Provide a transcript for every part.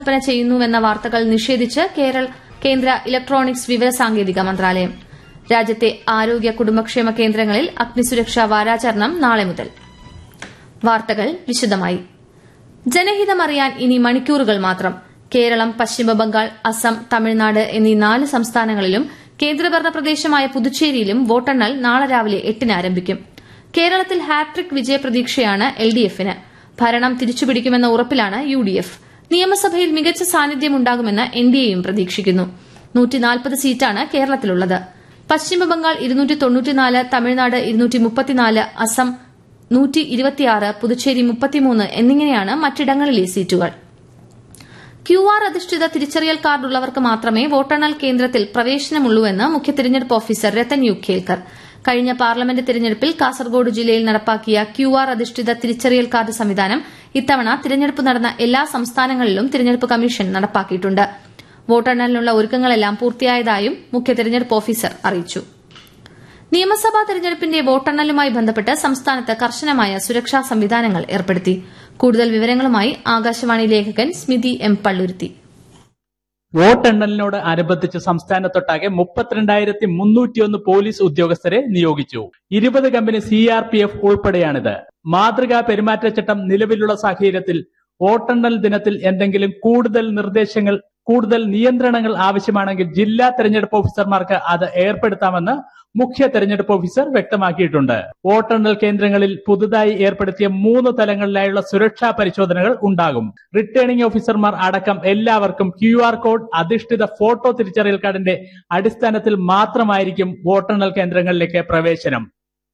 വിൽപ്പന ചെയ്യുന്നുവെന്ന വാർത്തകൾ നിഷേധിച്ച് കേന്ദ്ര ഇലക്ട്രോണിക്സ് വിവരസാങ്കേതിക മന്ത്രാലയം രാജ്യത്തെ ആരോഗ്യ കുടുംബക്ഷേമ കേന്ദ്രങ്ങളിൽ അഗ്നിസുരക്ഷാ വാരാചരണം നാളെ മുതൽ വാർത്തകൾ വിശദമായി ജനഹിതമറിയാൻ ഇനി മണിക്കൂറുകൾ മാത്രം കേരളം പശ്ചിമബംഗാൾ അസം തമിഴ്നാട് എന്നീ നാല് സംസ്ഥാനങ്ങളിലും കേന്ദ്രഭരണ പ്രദേശമായ പുതുച്ചേരിയിലും വോട്ടെണ്ണൽ നാളെ രാവിലെ എട്ടിന് ആരംഭിക്കും കേരളത്തിൽ ഹാട്രിക് വിജയപ്രതീക്ഷയാണ് എൽഡിഎഫിന് ഭരണം തിരിച്ചുപിടിക്കുമെന്ന ഉറപ്പിലാണ് യുഡിഎഫ് നിയമസഭയിൽ മികച്ച സാന്നിധ്യമുണ്ടാകുമെന്ന് എൻഡിഎയും പ്രതീക്ഷിക്കുന്നു സീറ്റാണ് കേരളത്തിലുള്ളത് പശ്ചിമബംഗാൾ തമിഴ്നാട് അസം പുതുച്ചേരി എന്നിങ്ങനെയാണ് മറ്റിടങ്ങളിലെ സീറ്റുകൾ ക്യു ആർ അധിഷ്ഠിത തിരിച്ചറിയൽ കാർഡ് ഉള്ളവർക്ക് മാത്രമേ വോട്ടെണ്ണൽ കേന്ദ്രത്തിൽ പ്രവേശനമുള്ളൂവെന്ന് മുഖ്യ തിരഞ്ഞെടുപ്പ് ഓഫീസർ രത്തൻ യു ഖേൽക്കർ കഴിഞ്ഞ പാർലമെന്റ് തിരഞ്ഞെടുപ്പിൽ കാസർഗോഡ് ജില്ലയിൽ നടപ്പാക്കിയ ക്യു ആർ അധിഷ്ഠിത തിരിച്ചറിയൽ കാർഡ് സംവിധാനം ഇത്തവണ തിരഞ്ഞെടുപ്പ് നടന്ന എല്ലാ സംസ്ഥാനങ്ങളിലും തിരഞ്ഞെടുപ്പ് കമ്മീഷൻ നടപ്പാക്കിയിട്ടുണ്ട് വോട്ടെണ്ണലിനുള്ള ഒരുക്കങ്ങളെല്ലാം പൂർത്തിയായതായും മുഖ്യ തിരഞ്ഞെടുപ്പ് ഓഫീസർ അറിയിച്ചു നിയമസഭാ തെരഞ്ഞെടുപ്പിന്റെ വോട്ടെണ്ണലുമായി ബന്ധപ്പെട്ട് സംസ്ഥാനത്ത് കർശനമായ സുരക്ഷാ സംവിധാനങ്ങൾ ഏർപ്പെടുത്തി കൂടുതൽ വിവരങ്ങളുമായി ആകാശവാണി ലേഖകൻ സ്മിതി എം പള്ളുരുത്തി വോട്ടെണ്ണലിനോട് അനുബന്ധിച്ച് സംസ്ഥാനത്തൊട്ടാകെ മുപ്പത്തിരണ്ടായിരത്തി മുന്നൂറ്റിയൊന്ന് പോലീസ് ഉദ്യോഗസ്ഥരെ നിയോഗിച്ചു ഇരുപത് company C R P F ഉൾപ്പെടെയാണിത് മാതൃകാ പെരുമാറ്റച്ചട്ടം നിലവിലുള്ള സാഹചര്യത്തിൽ വോട്ടെണ്ണൽ ദിനത്തിൽ എന്തെങ്കിലും കൂടുതൽ നിർദ്ദേശങ്ങൾ കൂടുതൽ നിയന്ത്രണങ്ങൾ ആവശ്യമാണെങ്കിൽ ജില്ലാ തെരഞ്ഞെടുപ്പ് ഓഫീസർമാർക്ക് അത് ഏർപ്പെടുത്താമെന്ന് മുഖ്യ തെരഞ്ഞെടുപ്പ് ഓഫീസർ വ്യക്തമാക്കിയിട്ടുണ്ട് വോട്ടെണ്ണൽ കേന്ദ്രങ്ങളിൽ പുതുതായി ഏർപ്പെടുത്തിയ മൂന്ന് തലങ്ങളിലായുള്ള സുരക്ഷാ പരിശോധനകൾ ഉണ്ടാകും റിട്ടേണിംഗ് ഓഫീസർമാർ അടക്കം എല്ലാവർക്കും ക്യു ആർ കോഡ് അധിഷ്ഠിത ഫോട്ടോ തിരിച്ചറിയൽ കാർഡിന്റെ അടിസ്ഥാനത്തിൽ മാത്രമായിരിക്കും വോട്ടെണ്ണൽ കേന്ദ്രങ്ങളിലേക്ക് പ്രവേശനം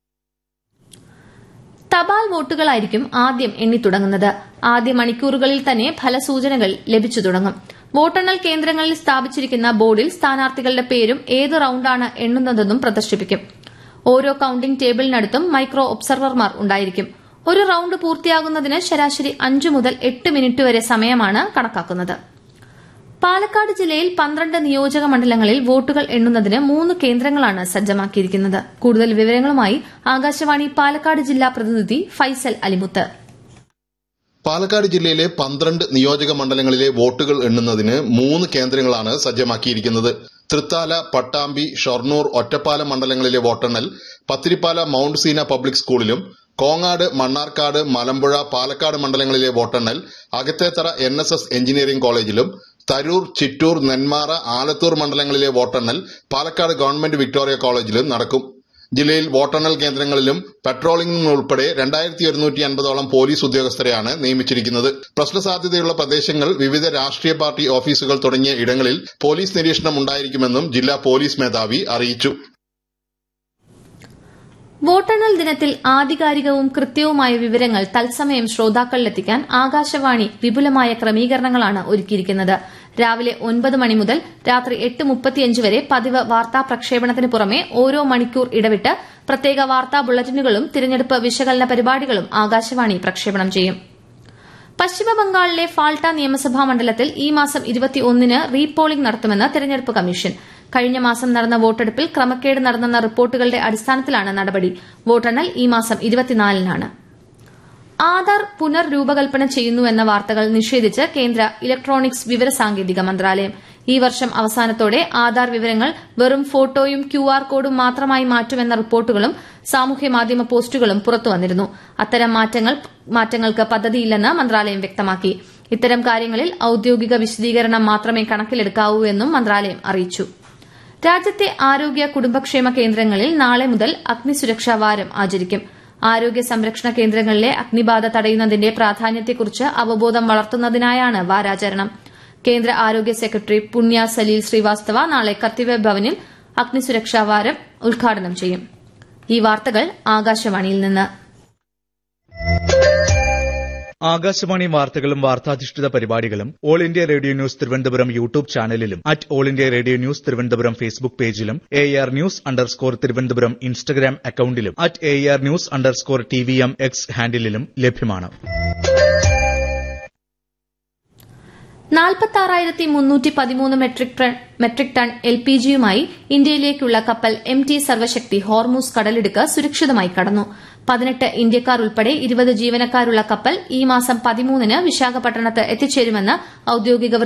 തപാൽ വോട്ടുകളായിരിക്കും ആദ്യം എണ്ണിത്തുടങ്ങുന്നത് ആദ്യ മണിക്കൂറുകളിൽ തന്നെ ഫലസൂചനകൾ ലഭിച്ചു തുടങ്ങും വോട്ടെണ്ണൽ കേന്ദ്രങ്ങളിൽ സ്ഥാപിച്ചിരിക്കുന്ന ബോർഡിൽ സ്ഥാനാർത്ഥികളുടെ പേരും ഏത് റൌണ്ടാണ് എണ്ണുന്നതെന്നും പ്രദർശിപ്പിക്കും ഓരോ കൌണ്ടിംഗ് ടേബിളിനടുത്തും മൈക്രോ ഒബ്സർവർമാർ ഉണ്ടായിരിക്കും ഒരു റൌണ്ട് പൂർത്തിയാകുന്നതിന് ശരാശരി അഞ്ചു മുതൽ എട്ട് മിനിറ്റ് വരെ സമയമാണ് കണക്കാക്കുന്നത് പാലക്കാട് ജില്ലയിൽ പന്ത്രണ്ട് നിയോജക മണ്ഡലങ്ങളിൽ വോട്ടുകൾ എണ്ണുന്നതിന് മൂന്ന് കേന്ദ്രങ്ങളാണ് സജ്ജമാക്കിയിരിക്കുന്നത് കൂടുതൽ വിവരങ്ങളുമായി ആകാശവാണി പാലക്കാട് ജില്ലാ പ്രതിനിധി ഫൈസൽ അലിമുത്ത് പാലക്കാട് ജില്ലയിലെ പന്ത്രണ്ട് നിയോജക മണ്ഡലങ്ങളിലെ വോട്ടുകൾ എണ്ണുന്നതിന് മൂന്ന് കേന്ദ്രങ്ങളാണ് സജ്ജമാക്കിയിരിക്കുന്നത് തൃത്താല പട്ടാമ്പി ഷൊർണൂർ ഒറ്റപ്പാലം മണ്ഡലങ്ങളിലെ വോട്ടെണ്ണൽ പത്തിരിപ്പാല മൌണ്ട് സീന പബ്ലിക് സ്കൂളിലും കോങ്ങാട് മണ്ണാർക്കാട് മലമ്പുഴ പാലക്കാട് മണ്ഡലങ്ങളിലെ വോട്ടെണ്ണൽ Akathethara N S S engineering കോളേജിലും തരൂർ ചിറ്റൂർ നെന്മാറ ആലത്തൂർ മണ്ഡലങ്ങളിലെ വോട്ടെണ്ണൽ പാലക്കാട് ഗവൺമെന്റ് വിക്ടോറിയ കോളേജിലും നടക്കും ജില്ലയിൽ വോട്ടെണ്ണൽ കേന്ദ്രങ്ങളിലും പെട്രോളിംഗും ഉൾപ്പെടെ രണ്ടായിരത്തി ഒരുന്നൂറ്റി അൻപതോളം പോലീസ് ഉദ്യോഗസ്ഥരെയാണ് നിയമിച്ചിരിക്കുന്നത് പ്രശ്നസാധ്യതയുള്ള പ്രദേശങ്ങൾ വിവിധ രാഷ്ട്രീയ പാർട്ടി ഓഫീസുകൾ തുടങ്ങിയ ഇടങ്ങളിൽ പോലീസ് നിരീക്ഷണം ഉണ്ടായിരിക്കുമെന്നും ജില്ലാ പോലീസ് മേധാവി അറിയിച്ചു വോട്ടെണ്ണൽ ദിനത്തിൽ ആധികാരികവും കൃത്യവുമായ വിവരങ്ങൾ തത്സമയം ശ്രോതാക്കളിലെത്തിക്കാൻ ആകാശവാണി വിപുലമായ ക്രമീകരണങ്ങളാണ് ഒരുക്കിയിരിക്കുന്നത് രാവിലെ ഒൻപത് മണി മുതൽ രാത്രി എട്ട് മുപ്പത്തിയഞ്ച് വരെ പതിവ് വാർത്താ പ്രക്ഷേപണത്തിന് പുറമെ ഓരോ മണിക്കൂർ ഇടവിട്ട് പ്രത്യേക വാർത്താ ബുള്ളറ്റിനുകളും തിരഞ്ഞെടുപ്പ് വിശകലന പരിപാടികളും ആകാശവാണി പ്രക്ഷേപണം ചെയ്യും പശ്ചിമബംഗാളിലെ ഫാൾട്ട നിയമസഭാ മണ്ഡലത്തിൽ ഈ മാസം ഇരുപത്തിയൊന്നിന് റീപോളിംഗ് നടത്തുമെന്ന് തെരഞ്ഞെടുപ്പ് കമ്മീഷൻ കഴിഞ്ഞ മാസം നടന്ന വോട്ടെടുപ്പിൽ ക്രമക്കേട് നടന്നെന്ന റിപ്പോർട്ടുകളുടെ അടിസ്ഥാനത്തിലാണ് നടപടി വോട്ടെണ്ണൽ ഈ മാസം ഇരുപത്തിനാലിനാണ് ആധാർ പുനർരൂപകൽപ്പന ചെയ്യുന്നുവെന്ന വാർത്തകൾ നിഷേധിച്ച് കേന്ദ്ര ഇലക്ട്രോണിക്സ് വിവരസാങ്കേതിക മന്ത്രാലയം ഈ വർഷം അവസാനത്തോടെ ആധാർ വിവരങ്ങൾ വെറും ഫോട്ടോയും ക്യു ആർ കോഡും മാത്രമായി മാറ്റുമെന്ന റിപ്പോർട്ടുകളും സാമൂഹ്യമാധ്യമ പോസ്റ്റുകളും പുറത്തുവന്നിരുന്നു അത്തരം മാറ്റങ്ങൾക്ക് പദ്ധതിയില്ലെന്ന് മന്ത്രാലയം വ്യക്തമാക്കി ഇത്തരം കാര്യങ്ങളിൽ ഔദ്യോഗിക വിശദീകരണം മാത്രമേ കണക്കിലെടുക്കാവൂ എന്നും മന്ത്രാലയം അറിയിച്ചു രാജ്യത്തെ ആരോഗ്യ കുടുംബക്ഷേമ കേന്ദ്രങ്ങളിൽ നാളെ മുതൽ അഗ്നിസുരക്ഷാ വാരം ആചരിക്കും ആരോഗ്യ സംരക്ഷണ കേന്ദ്രങ്ങളിലെ അഗ്നിബാധ തടയുന്നതിന്റെ പ്രാധാന്യത്തെക്കുറിച്ച് അവബോധം വളർത്തുന്നതിനായാണ് വാരാചരണം കേന്ദ്ര ആരോഗ്യ സെക്രട്ടറി പുണ്യ സലീൽ ശ്രീവാസ്തവ നാളെ കർത്തവ്യ ഭവനിൽ അഗ്നിസുരക്ഷാ വാരം ഉദ്ഘാടനം ചെയ്യും ഈ വാർത്തകൾ ആകാശവാണിയിൽ നിന്ന് ആകാശവാണി വാർത്തകളും വാർത്താധിഷ്ഠിത പരിപാടികളും All India Radio News Thiruvananthapuram YouTube ചാനലിലും at All India Radio News Thiruvananthapuram Facebook പേജിലും A R news underscore Thiruvananthapuram Instagram അക്കൌണ്ടിലും at A R news underscore T V M X ഹാൻഡിലും ലഭ്യമാണ് നാൽപ്പത്തി മുന്നൂറ്റി പതിമൂന്ന് മെട്രിക് ടൺ എൽ പി ജിയുമായി ഇന്ത്യയിലേക്കുള്ള കപ്പൽ എം ടി സർവശക്തി ഹോർമൂസ് കടലിടുക്ക് സുരക്ഷിതമായി കടന്നു പതിനെട്ട് ഇന്ത്യക്കാർ ഉൾപ്പെടെ ഇരുപത് ജീവനക്കാരുള്ള കപ്പൽ ഈ മാസം പതിമൂന്നിന് വിശാഖപട്ടണത്ത് എത്തിച്ചേരുമെന്ന് ഔദ്യോഗിക